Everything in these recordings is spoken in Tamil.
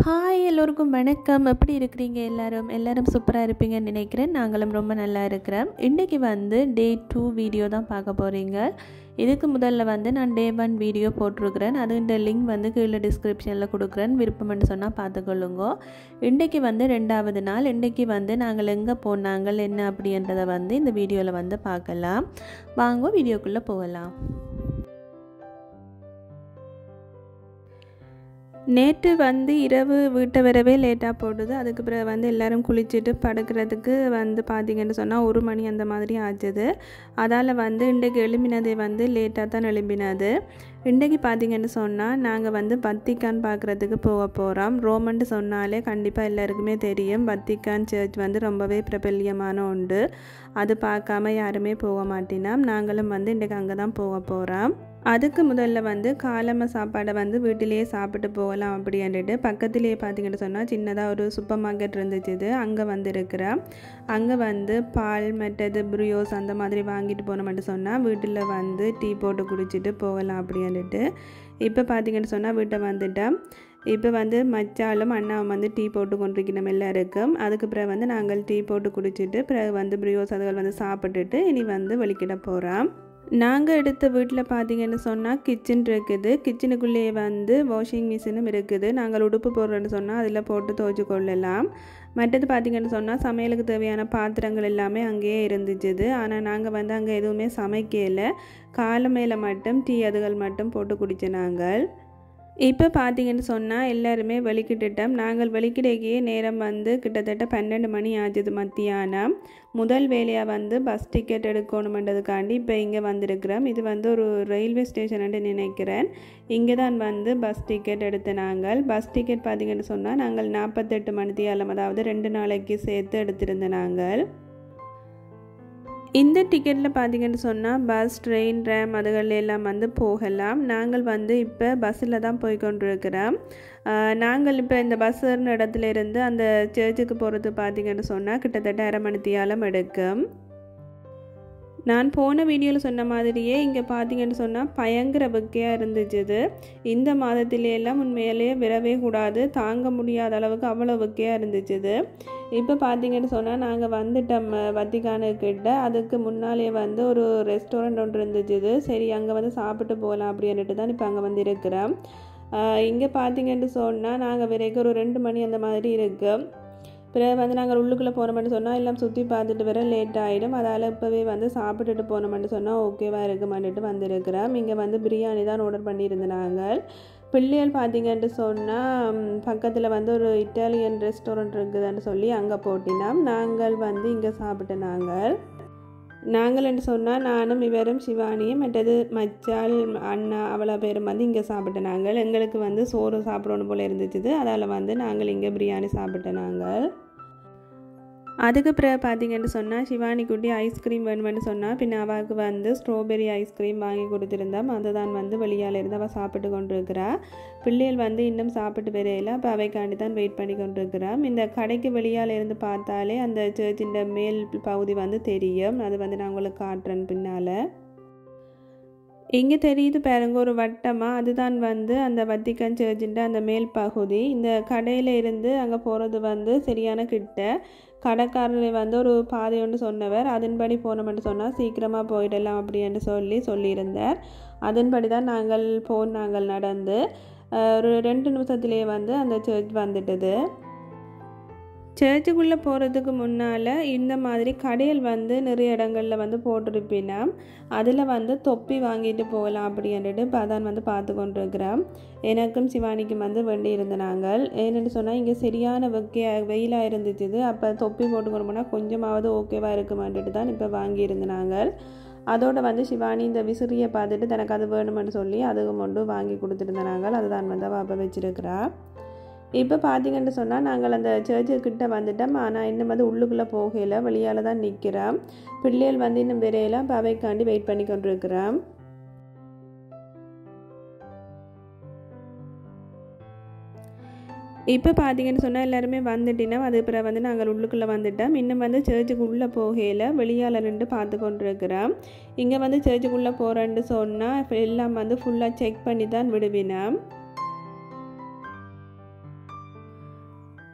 ஹாய் எல்லோருக்கும் வணக்கம் எப்படி இருக்கிறீங்க எல்லாரும் எல்லாரும் சூப்பராக இருப்பீங்கன்னு நினைக்கிறேன் நாங்களும் ரொம்ப நல்லா இருக்கிறோம் இன்றைக்கி வந்து டே டூ வீடியோ தான் பார்க்க போகிறீங்க இதுக்கு முதல்ல வந்து நான் டே ஒன் வீடியோ போட்டிருக்கிறேன் அது இந்த லிங்க் வந்து கீழே டிஸ்கிரிப்ஷனில் கொடுக்குறேன் விருப்பம்னு சொன்னால் பார்த்துக்கொள்ளுங்க இன்றைக்கி வந்து ரெண்டாவது நாள் இன்றைக்கி வந்து நாங்கள் எங்கே போனாங்க என்ன அப்படின்றத வந்து இந்த வீடியோவில் வந்து பார்க்கலாம் வாங்க வீடியோக்குள்ளே போகலாம் நேற்று வந்து இரவு வீட்டை வரவே லேட்டாக போடுது அதுக்கு பிறகு வந்து எல்லோரும் குளிச்சுட்டு படுக்கிறதுக்கு வந்து பார்த்திங்கன்னு சொன்னால் ஒரு மணி அந்த மாதிரி ஆச்சுது அதால் வந்து இன்றைக்கு எழும்பினதே வந்து லேட்டாக தான் எழும்பினது இன்றைக்கு பார்த்திங்கன்னு சொன்னால் நாங்கள் வந்து பத்திக்கான் பார்க்குறதுக்கு போக போகிறோம் ரோமன்ட்டு சொன்னாலே கண்டிப்பாக எல்லாருக்குமே தெரியும் பத்திக்கான் சர்ச் வந்து ரொம்பவே பிரபல்யமான உண்டு அது பார்க்காம யாருமே போக மாட்டினோம் நாங்களும் வந்து இன்றைக்கு அங்கே தான் போக போகிறோம் அதுக்கு முதல்ல வந்து காலம சாப்பாடை வந்து வீட்டிலேயே சாப்பிட்டு போகலாம் அப்படின்ட்டு பக்கத்துலேயே பார்த்தீங்கன்னு சொன்னால் சின்னதாக ஒரு சூப்பர் மார்க்கெட் இருந்துச்சு அங்கே வந்து இருக்கிறேன் அங்கே வந்து பால் மற்றது ப்ரியோஸ் அந்த மாதிரி வாங்கிட்டு போனோம்னு சொன்னால் வீட்டில் வந்து டீ போட்டு குடிச்சிட்டு போகலாம் அப்படின்ட்டு இப்போ பார்த்தீங்கன்னு சொன்னால் வீட்டை வந்துட்டேன் இப்போ வந்து மச்சாலும் அண்ணாவும் வந்து டீ போட்டு கொண்டிருக்கணும் எல்லாருக்கும் அதுக்கு பிறகு வந்து நாங்கள் டீ போட்டு குடிச்சிட்டு பிறகு வந்து ப்ரியோஸ் அதுகள் வந்து சாப்பிட்டுட்டு இனி வந்து வெளிக்கிட போகிறோம் நாங்கள் எடுத்த வீட்டில் பார்த்தீங்கன்னு சொன்னால் கிச்சன் இருக்குது கிச்சனுக்குள்ளேயே வந்து வாஷிங் மிஷினும் இருக்குது நாங்கள் உடுப்பு போடுறோன்னு சொன்னால் அதில் போட்டு துவைச்சு கொள்ளலாம் மற்றது பார்த்திங்கன்னு சொன்னால் சமையலுக்கு தேவையான பாத்திரங்கள் எல்லாமே அங்கேயே இருந்துச்சுது ஆனால் நாங்கள் வந்து அங்கே எதுவுமே சமைக்கலை காலை மேலே மட்டும் டீ அதுகள் மட்டும் போட்டு குடித்தோம் நாங்கள் இப்போ பார்த்தீங்கன்னு சொன்னால் எல்லாருமே வெளிக்கிட்டுட்டோம் நாங்கள் வெளிக்கிடைக்கே நேரம் வந்து கிட்டத்தட்ட பன்னெண்டு மணி ஆச்சுது மத்தியானம் முதல் வேலையாக வந்து பஸ் டிக்கெட் எடுக்கணுமென்றதுக்காண்டி இப்போ இங்கே வந்திருக்கிறோம் இது வந்து ஒரு ரயில்வே ஸ்டேஷன் நினைக்கிறேன் இங்கே தான் வந்து பஸ் டிக்கெட் எடுத்த நாங்கள் பஸ் டிக்கெட் பார்த்தீங்கன்னு சொன்னால் நாங்கள் நாற்பத்தெட்டு மணித்தியாலம் அதாவது ரெண்டு நாளைக்கு சேர்த்து எடுத்திருந்த நாங்கள் இந்த டிக்கெட்டில் பார்த்தீங்கன்னு சொன்னால் பஸ் ட்ரெயின் ரேம் அதுகள் எல்லாம் வந்து போகலாம் நாங்கள் வந்து இப்போ பஸ்ஸில் தான் போய் கொண்டிருக்கிறோம் நாங்கள் இப்போ இந்த பஸ் ஏறின இடத்துல இருந்து அந்த சர்ச்சுக்கு போகிறது பார்த்தீங்கன்னு சொன்னால் கிட்டத்தட்ட அரை மணித்தியாலம் எடுக்கும் நான் போன வீடியோவில் சொன்ன மாதிரியே இங்கே பார்த்தீங்கன்னு சொன்னால் பயங்கர வெக்கையாக இருந்துச்சுது இந்த மாதத்திலையெல்லாம் உண்மையிலேயே விரவே கூடாது தாங்க முடியாத அளவுக்கு அவ்வளோ வெக்கையாக இருந்துச்சுது இப்போ பார்த்தீங்கன்னு சொன்னால் நாங்கள் வந்துட்டோம் வத்திக்கானுக்கிட்ட அதுக்கு முன்னாலே வந்து ஒரு ரெஸ்டாரண்ட் ஒன்று இருந்துச்சுது சரி அங்கே வந்து சாப்பிட்டு போகலாம் அப்படின்ட்டு தான் இப்போ அங்கே வந்து இருக்கிறோம் இங்கே பார்த்தீங்கன்னு சொன்னால் நாங்கள் வரைக்கும் ஒரு ரெண்டு மணி அந்த மாதிரி இருக்குது பிறகு வந்து நாங்கள் உள்ளுக்குள்ளே போனோம்னு சொன்னால் எல்லாம் சுற்றி பார்த்துட்டு வர லேட் ஆகிடும் அதால் இப்போவே வந்து சாப்பிட்டுட்டு போனோம்னு சொன்னால் ஓகேவா இருக்குமான்ட்டு வந்திருக்கிறோம் இங்கே வந்து பிரியாணி தான் ஆர்டர் பண்ணியிருந்தோம் நாங்கள் பிள்ளைகள் பார்த்தீங்கன்ட்டு சொன்னால் பக்கத்தில் வந்து ஒரு இட்டாலியன் ரெஸ்டாரண்ட் இருக்குதுன்னு சொல்லி அங்கே போட்டினோம் நாங்கள் வந்து இங்கே சாப்பிட்டோம் நாங்கள் நாங்கள் என்று சொன்னால் நானும் இவரும் சிவானியும் மற்றது மச்சால் அண்ணா அவ்வளோ பேரும் வந்து இங்கே சாப்பிட்டோம் நாங்கள் எங்களுக்கு வந்து சோறு சாப்பிடணும் போல் இருந்துச்சு அதால் வந்து நாங்கள் இங்கே பிரியாணி சாப்பிட்டோம் நாங்கள் அதுக்கு பிறகு பார்த்தீங்கன்னு சொன்னால் சிவானி குட்டி ஐஸ்கிரீம் வேணுமென்னு சொன்னால் பின்ன அவளுக்கு வந்து ஸ்ட்ராபெரி ஐஸ்கிரீம் வாங்கி கொடுத்துருந்தோம் அதை தான் வந்து வெளியால் இருந்து அவள் சாப்பிட்டு கொண்டிருக்கிறா பிள்ளைகள் வந்து இன்னும் சாப்பிட்டு வரையில அப்போ அவைக்காண்டி தான் வெயிட் பண்ணி கொண்டிருக்கிறோம் இந்த கடைக்கு வெளியால் இருந்து பார்த்தாலே அந்த சர்ச்சின் மேல் பகுதி வந்து தெரியும் அது வந்து நான் உங்களுக்கு காட்டுறேன் பின்னால் இங்கே தெரியுது பாருங்க ஒரு வட்டமாக அதுதான் வந்து அந்த வத்திக்கன் சர்ச்சின்ற அந்த மேல் பகுதி இந்த கடையில் இருந்து அங்கே போகிறது வந்து சரியான கிட்ட கடைக்காரர் வந்து ஒரு பாதை ஒன்று சொன்னவர் அதன்படி போனோம்னு சொன்னால் சீக்கிரமாக போயிடலாம் அப்படின்னு சொல்லி சொல்லியிருந்தார் அதன்படி தான் நாங்கள் போன் நாங்கள் நடந்து ஒரு ரெண்டு நிமிஷத்துலேயே வந்து அந்த சர்ச் வந்துட்டுது சர்ச்சுக்குள்ளே போகிறதுக்கு முன்னால் இந்த மாதிரி கடையில் வந்து நிறைய இடங்களில் வந்து போட்டிருப்பினா அதில் வந்து தொப்பி வாங்கிட்டு போகலாம் அப்படின்ட்டு இப்போ அதான் வந்து பார்த்து கொண்டிருக்கிறோம் எனக்கும் சிவானிக்கும் வந்து வேண்டி இருந்த நாங்கள் ஏன்னு சொன்னால் இங்கே சரியான வெக்கையாக வெயிலாக இருந்துச்சு அப்போ தொப்பி போட்டுக்கொண்டு போனால் கொஞ்சமாவது ஓகேவாக இருக்குமான்ட்டு தான் இப்போ வாங்கியிருந்த நாங்கள் அதோடு வந்து சிவானி இந்த விசிறியை பார்த்துட்டு தனக்கு அது வேணுமென்னு சொல்லி அதுக்கு மட்டும் வாங்கி கொடுத்துருந்த நாங்கள் அதுதான் வந்து அவள் அப்போ வச்சுருக்கிறா இப்போ பார்த்தீங்கன்னு சொன்னால் நாங்கள் அந்த சர்ச்சுக்கிட்ட வந்துட்டோம் ஆனால் இன்னும் வந்து உள்ளுக்குள்ளே போகல வெளியால் தான் நிற்கிறோம் பிள்ளைகள் வந்து இன்னும் விரையில இப்போ அவைக்காண்டி வெயிட் பண்ணி கொண்டிருக்கிறோம் இப்போ பார்த்தீங்கன்னு சொன்னால் எல்லாருமே வந்துட்டினா அது பிறகு வந்து நாங்கள் உள்ளுக்குள்ளே வந்துட்டோம் இன்னும் வந்து சர்ச்சுக்கு உள்ளே போகையில் வெளியால் நின்று பார்த்து கொண்டிருக்கிறோம் இங்கே வந்து சர்ச்சுக்குள்ளே போகிறேன்னு சொன்னால் எல்லாம் வந்து ஃபுல்லாக செக் பண்ணி தான் விடுவினோம்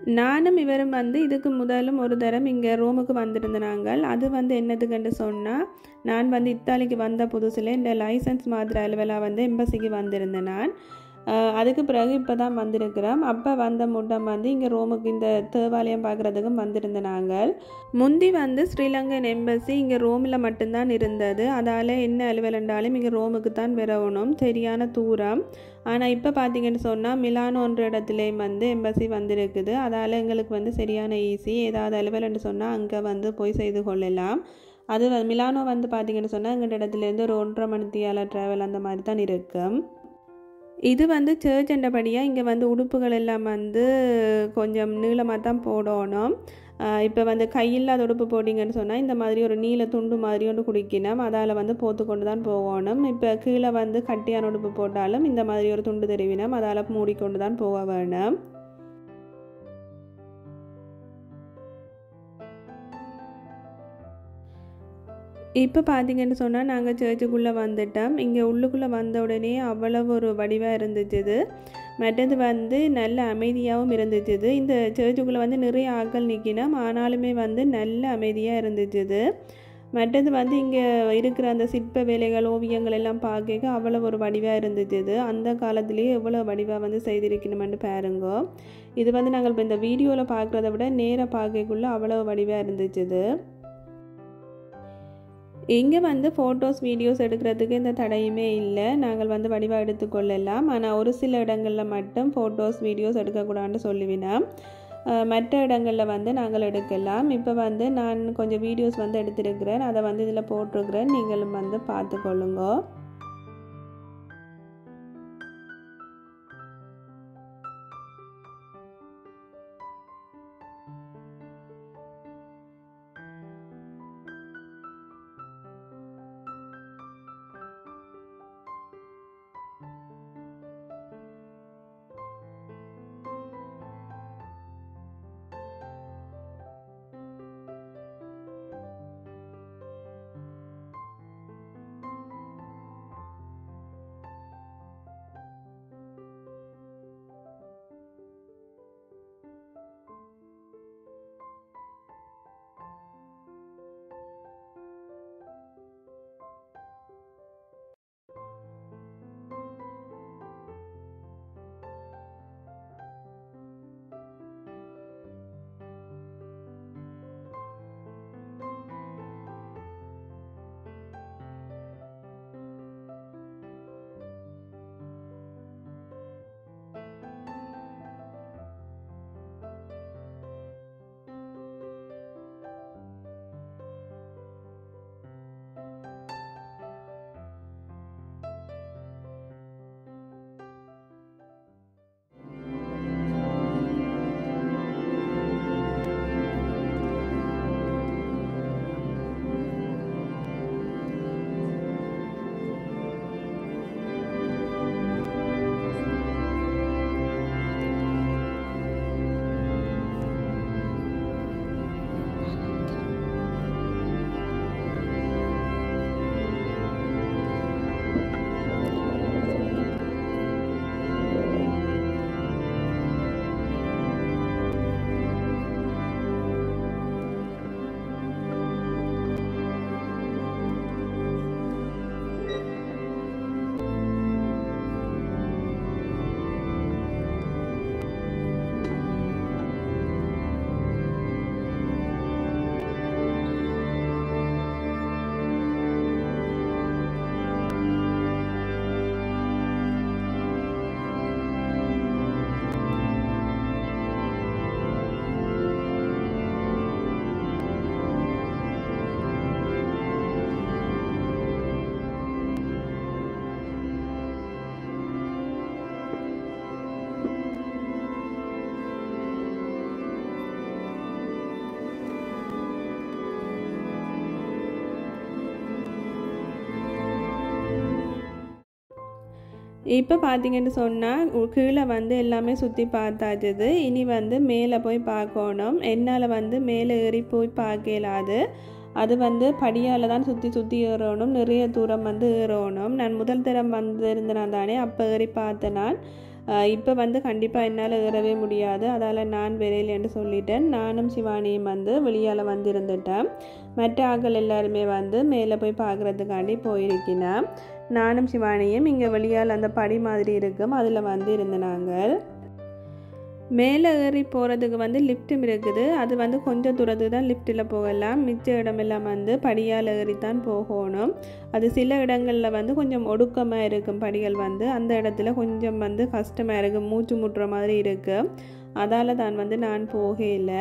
நானும் இவரும் வந்து இதுக்கு முதலும் ஒரு தரம் இங்கே ரோமுக்கு வந்திருந்த நாங்கள் அது வந்து என்னதுக்குன்னு சொன்னால் நான் வந்து இத்தாலிக்கு வந்த புதுசில் இந்த லைசன்ஸ் மாதிரி அலுவலாக வந்து எம்பசிக்கு வந்திருந்தேன் நான் அஹ் அதுக்கு பிறகு இப்போ தான் வந்திருக்கிறோம் அப்போ வந்த முட்டம் வந்து இங்கே ரோமுக்கு இந்த தேவாலயம் பார்க்குறதுக்கும் வந்திருந்த நாங்கள் முந்தி வந்து ஸ்ரீலங்கன் எம்பசி இங்கே ரோமில் மட்டும்தான் இருந்தது அதால் என்ன அலுவலண்டாலும் இங்கே ரோமுக்கு தான் வரணும் சரியான தூரம் ஆனால் இப்போ பார்த்தீங்கன்னு சொன்னால் மிலானோன்ற இடத்துலையும் வந்து எம்பசி வந்திருக்குது அதால் எங்களுக்கு வந்து சரியான ஈஸி ஏதாவது அலுவலன்னு சொன்னால் அங்கே வந்து போய் செய்து கொள்ளலாம் அது வ- மிலானோ வந்து பார்த்தீங்கன்னு சொன்னால் எங்கள் இடத்துலேருந்து ஒரு ஒன்றரை மணித்தியால ட்ராவல் அந்த மாதிரி தான் இருக்கும் இது வந்து சர்ச் என்றபடியாக இங்கே வந்து உடுப்புகள் எல்லாம் வந்து கொஞ்சம் நீளமாக தான் போடணும் இப்போ வந்து கையில்லாத உடுப்பு போட்டிங்கன்னு சொன்னால் இந்த மாதிரி ஒரு நீல துண்டு மாதிரி ஒன்று குடிக்கணும் அதால் வந்து போத்து கொண்டு தான் போகணும் இப்போ கீழே வந்து கட்டியான உடுப்பு போட்டாலும் இந்த மாதிரி ஒரு துண்டு தெரிவினம் அதால் மூடிக்கொண்டு தான் போக வேணும் இப்போ பார்த்தீங்கன்னு சொன்னால் நாங்கள் சர்ச்சுக்குள்ளே வந்துட்டோம் இங்கே உள்ளுக்குள்ளே வந்த உடனே அவ்வளவு ஒரு வடிவாக இருந்துச்சு இது மற்றது வந்து நல்ல அமைதியாகவும் இருந்துச்சு இது இந்த சர்ச்சுக்குள்ளே வந்து நிறைய ஆட்கள் நிற்கினோம் ஆனாலுமே வந்து நல்ல அமைதியாக இருந்துச்சு இது மற்றது வந்து இங்கே இருக்கிற அந்த சிற்ப வேலைகள் ஓவியங்கள் எல்லாம் பார்க்க அவ்வளோ ஒரு வடிவாக இருந்துச்சு இது அந்த காலத்திலேயே எவ்வளோ வடிவாக வந்து செய்திருக்கணுமென்று பாருங்க இது வந்து நாங்கள் இப்போ இந்த வீடியோவில் பார்க்குறத விட நேராக பார்க்கக்குள்ளே அவ்வளோ வடிவாக இருந்துச்சு இது இங்கே வந்து ஃபோட்டோஸ் வீடியோஸ் எடுக்கிறதுக்கு எந்த தடையுமே இல்லை நாங்கள் வந்து வடிவாக எடுத்துக்கொள்ளலாம் ஆனால் ஒரு சில இடங்களில் மட்டும் ஃபோட்டோஸ் வீடியோஸ் எடுக்கக்கூடாதுன்னு சொல்லுவினா அஹ் மற்ற இடங்களில் வந்து நாங்கள் எடுக்கலாம் இப்போ வந்து நான் கொஞ்சம் வீடியோஸ் வந்து எடுத்திருக்கிறேன் அதை வந்து இதில் போட்டிருக்கிறேன் நீங்களும் வந்து பார்த்துக்கொள்ளுங்க இப்போ பார்த்தீங்கன்னு சொன்னால் கீழே வந்து எல்லாமே சுற்றி பார்த்தாச்சுது இனி வந்து மேலே போய் பார்க்கணும் என்னால் வந்து மேலே ஏறி போய் பார்க்க இயலாது அது வந்து படியால் தான் சுற்றி சுற்றி ஏறணும் நிறைய தூரம் வந்து ஏறணும் நான் முதல் தரம் வந்திருந்தேன் தானே அப்போ ஏறி பார்த்தேன் நான் இப்போ வந்து கண்டிப்பாக என்னால் ஏறவே முடியாது அதால் நான் விரையிலேன்னு சொல்லிட்டேன் நானும் சிவானியும் வந்து வெளியால் வந்து இருந்துட்டேன் மற்ற ஆட்கள் எல்லாருமே வந்து மேலே போய் பார்க்குறதுக்காண்டி போயிருக்கினேன் நானும் சிவானியும் இங்கே வெளியால் அந்த படி மாதிரி இருக்கும் அதில் வந்து இருந்த நாங்கள் மேலே ஏறி போகிறதுக்கு வந்து லிஃப்ட்டும் இருக்குது அது வந்து கொஞ்சம் தூரத்துக்கு தான் லிஃப்ட்டில் போகலாம் மிச்ச இடமெல்லாம் வந்து படியால் ஏறி தான் போகணும் அது சில இடங்களில் வந்து கொஞ்சம் ஒடுக்கமாக இருக்கும் படிகள் வந்து அந்த இடத்துல கொஞ்சம் வந்து கஷ்டமாக இருக்குது மூச்சு முட்டுற மாதிரி இருக்குது அதால் தான் வந்து நான் போகல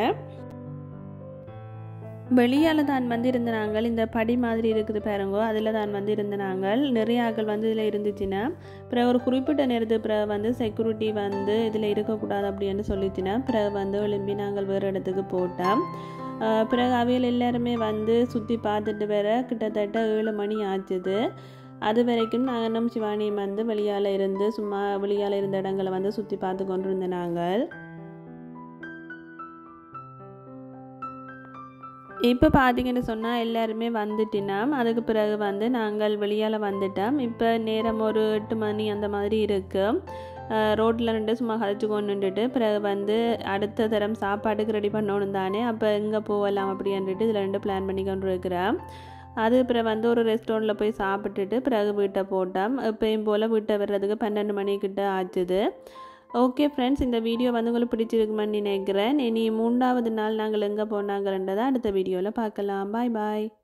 வெளியால் தான் வந்து இருந்த நாங்கள் இந்த படி மாதிரி இருக்குது பாருங்கோ அதில் தான் வந்து இருந்த நாங்கள் நிறைய ஆட்கள் வந்து இதில் இருந்துச்சுன்னா பிறகு ஒரு குறிப்பிட்ட நேரத்துக்கு பிறகு வந்து செக்யூரிட்டி வந்து இதில் இருக்கக்கூடாது அப்படின்னு சொல்லிச்சுன்னா பிறகு வந்து எழும்பி நாங்கள் வேறு இடத்துக்கு போட்டோம் பிறகு அவையில் எல்லாருமே வந்து சுற்றி பார்த்துட்டு வேற கிட்டத்தட்ட ஏழு மணி ஆச்சுது அது வரைக்கும் நானும் சிவானியும் வந்து வெளியால் இருந்து சும்மா வெளியால் இருந்த இடங்களை வந்து சுற்றி பார்த்து கொண்டு இருந்த நாங்கள் இப்போ பார்த்தீங்கன்னு சொன்னால் எல்லாருமே வந்துட்டினோம் அதுக்கு பிறகு வந்து நாங்கள் வெளியால் வந்துட்டோம் இப்போ நேரம் ஒரு எட்டு மணி அந்த மாதிரி இருக்குது ரோட்டில் நின்று சும்மா கதைச்சு கொண்டு நின்றுட்டு பிறகு வந்து அடுத்த தரம் சாப்பாட்டுக்கு ரெடி பண்ணணும் தானே அப்போ எங்கே போகலாம் அப்படின்ட்டு இதில் ரெண்டு பிளான் பண்ணி கொண்டு இருக்கிறேன் அது பிறகு வந்து ஒரு ரெஸ்டாரண்ட்டில் போய் சாப்பிட்டுட்டு பிறகு வீட்டை போட்டோம் எப்பயும் போல் வீட்டை வர்றதுக்கு பன்னெண்டு மணிக்கிட்ட ஆச்சுது ஓகே ஃப்ரெண்ட்ஸ் இந்த வீடியோ வந்து உங்களுக்கு பிடிச்சிருக்குமான்னு நினைக்கிறேன் இனி மூன்றாவது நாள் நாங்கள் எங்கே போனாங்கன்றதை அடுத்த வீடியோவில் பார்க்கலாம் பாய் பாய்